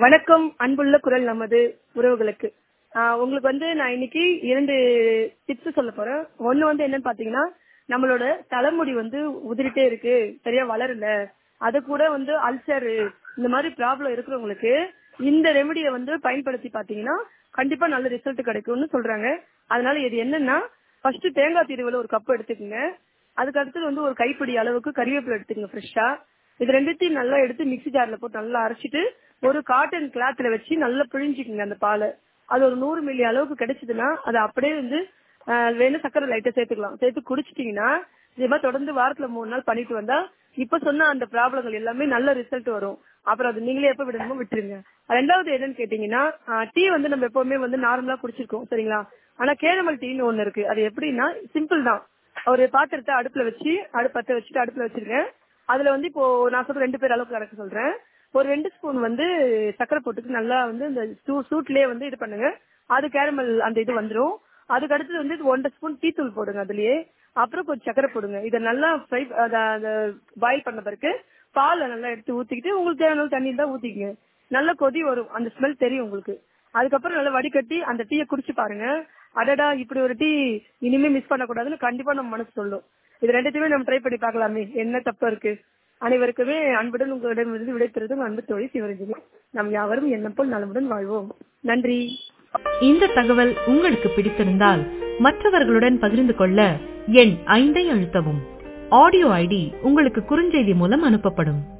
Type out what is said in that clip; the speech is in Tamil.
வணக்கம் அன்புள்ள குரல் நமது உறவுகளுக்கு ஆஹ் உங்களுக்கு வந்து நான் இன்னைக்கு இரண்டு டிப்ஸ் சொல்ல போறேன் ஒண்ணு வந்து என்னன்னு பாத்தீங்கன்னா நம்மளோட தலைமுடி வந்து உதிரிட்டே இருக்கு சரியா வளரல அது கூட வந்து அல்சர் இந்த மாதிரி ப்ராப்ளம் இருக்கிறவங்களுக்கு இந்த ரெமெடியை வந்து பயன்படுத்தி பாத்தீங்கன்னா கண்டிப்பா நல்ல ரிசல்ட் கிடைக்கும்னு சொல்றாங்க அதனால இது என்னன்னா ஃபர்ஸ்ட் தேங்காய் திருவில ஒரு கப் எடுத்துக்கோங்க அதுக்கு அடுத்தது வந்து ஒரு கைப்பிடி அளவுக்கு கறிவேப்பிலை எடுத்துக்கங்க ஃப்ரெஷ்ஷா இது ரெண்டுத்தையும் நல்லா எடுத்து மிக்ஸி ஜார்ல போட்டு நல்லா அரைச்சிட்டு ஒரு காட்டன் கிளாத்ல வச்சு நல்லா பிழிஞ்சுக்குங்க அந்த பாலை அது ஒரு நூறு மில்லி அளவுக்கு கிடைச்சதுன்னா அதை அப்படியே வந்து ஆஹ், வேணும் சக்கரை லைட்டா சேர்த்துக்கலாம் சேர்த்து குடிச்சிட்டீங்கன்னா இது மாதிரி தொடர்ந்து வாரத்துல மூணு நாள் பண்ணிட்டு வந்தா இப்ப சொன்ன அந்த ப்ராப்ளங்கள் எல்லாமே நல்ல ரிசல்ட் வரும் அப்புறம் அது நீங்களே எப்ப விடணுமோ விட்டுருங்க ரெண்டாவது என்னன்னு கேட்டீங்கன்னா டீ வந்து நம்ம எப்பவுமே வந்து நார்மலா குடிச்சிருக்கோம் சரிங்களா ஆனா கேரமல் டீன்னு ஒண்ணு இருக்கு அது எப்படின்னா சிம்பிள் தான் ஒரு பாத்திரத்தை அடுப்புல வச்சு அடுப்பு பத்த வச்சுட்டு அடுப்புல வச்சிருங்க அதுல வந்து இப்போ நான் சொல்ற ரெண்டு பேர் அளவுக்கு கணக்கு சொல்றேன் ஒரு ரெண்டு ஸ்பூன் வந்து சக்கரை போட்டுட்டு நல்லா வந்து இந்த சூ- சூட்லயே வந்து இது பண்ணுங்க அது கேரமல் அந்த இது வந்துரும் அதுக்கு அடுத்தது வந்து ஒன்றரை ஸ்பூன் டீ தூள் போடுங்க அதுலயே அப்புறம் கொஞ்சம் சக்கரை போடுங்க இதை நல்லா ஃப்ரை பாயில் பண்ண பிறகு பாலை நல்லா எடுத்து ஊத்திக்கிட்டு உங்களுக்கு தேவையான தண்ணி தான் ஊத்திக்கங்க நல்ல கொதி வரும் அந்த ஸ்மெல் தெரியும் உங்களுக்கு அதுக்கப்புறம் நல்லா வடிகட்டி அந்த டீயை குடிச்சு பாருங்க அடடா இப்படி ஒரு டீ இனிமே மிஸ் பண்ணக்கூடாதுன்னு கண்டிப்பா நம்ம மனசு சொல்லும் இது ரெண்டுத்தையுமே நம்ம ட்ரை பண்ணி பார்க்கலாமே என்ன தப்பு இருக்கு அனைவருக்குமே அன்புடன் உங்களிடமிருந்து விடைபெறுவதும் அன்பு தோழி சிவரஞ்சனி நம் யாவரும் எண்ணம் போல் நலமுடன் வாழ்வோம் நன்றி இந்த தகவல் உங்களுக்கு பிடித்திருந்தால் மற்றவர்களுடன் பகிர்ந்து கொள்ள எண் ஐந்தை அழுத்தவும் ஆடியோ ஐடி உங்களுக்கு குறுஞ்செய்தி மூலம் அனுப்பப்படும்